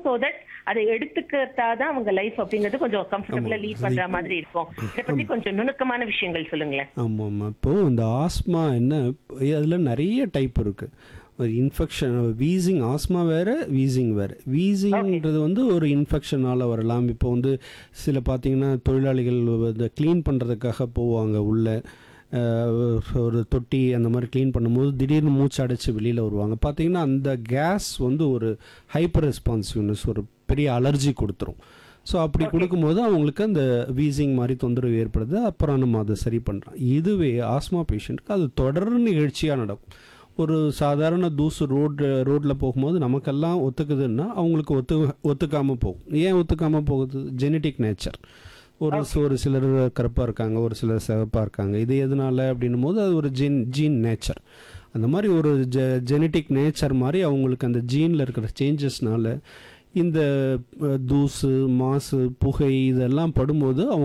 so that அதை எடுத்துக்கிட்டாதான் அவங்க life அப்படிங்கிறது கொஞ்சம் கம்ஃபர்டபுளா லீட் பண்ற மாதிரி இருக்கும் இதை பத்தி கொஞ்சம் நுணுக்கமான விஷயங்கள் சொல்லுங்களேன் ஆமாம் ஆமாம் இப்போது இந்த ஆஸ்மா என்ன அதில் நிறைய டைப் இருக்குது ஒரு இன்ஃபெக்ஷன் வீசிங் ஆஸ்மா வேறு வீசிங் வேறு வீசிங்ன்றது வந்து ஒரு இன்ஃபெக்ஷனால் வரலாம் இப்போ வந்து சில பார்த்தீங்கன்னா தொழிலாளிகள் இந்த க்ளீன் பண்ணுறதுக்காக போவாங்க உள்ளே அஹ், ஒரு தொட்டி அந்த மாதிரி க்ளீன் பண்ணும்போது திடீர்னு மூச்சு அடைச்சி வெளியில் வருவாங்க பார்த்தீங்கன்னா அந்த கேஸ் வந்து ஒரு ஹைப்பர் ரெஸ்பான்சிவ்னஸ் ஒரு பெரிய அலர்ஜி கொடுத்துரும் ஸோ அப்படி கொடுக்கும்போது அவங்களுக்கு அந்த வீசிங் மாதிரி தொந்தரவு ஏற்படுது அப்புறம் நம்ம அதை சரி பண்ணுறோம் இதுவே ஆஸ்மா பேஷண்ட்டுக்கு அது தொடர் நிகழ்ச்சியாக நடக்கும் ஒரு சாதாரண தூசு ரோடு ரோட்டில் போகும்போது நமக்கெல்லாம் ஒத்துக்குதுன்னா அவங்களுக்கு ஒத்து ஒத்துக்காமல் போகும் ஏன் ஒத்துக்காமல் போகுது ஜெனட்டிக் நேச்சர் ஒரு ஒரு சிலர் கருப்பாக இருக்காங்க ஒரு சிலர் சிவப்பாக இருக்காங்க இது எதனால அப்படின்னும் போது அது ஒரு ஜீன் ஜீன் நேச்சர் அந்த மாதிரி ஒரு ஜெ ஜெனட்டிக் நேச்சர் மாதிரி அவங்களுக்கு அந்த ஜீனில் இருக்கிற சேஞ்சஸ்னால இந்த அஹ், தூசு மாசு புகை இதெல்லாம் படும்போது அவங்க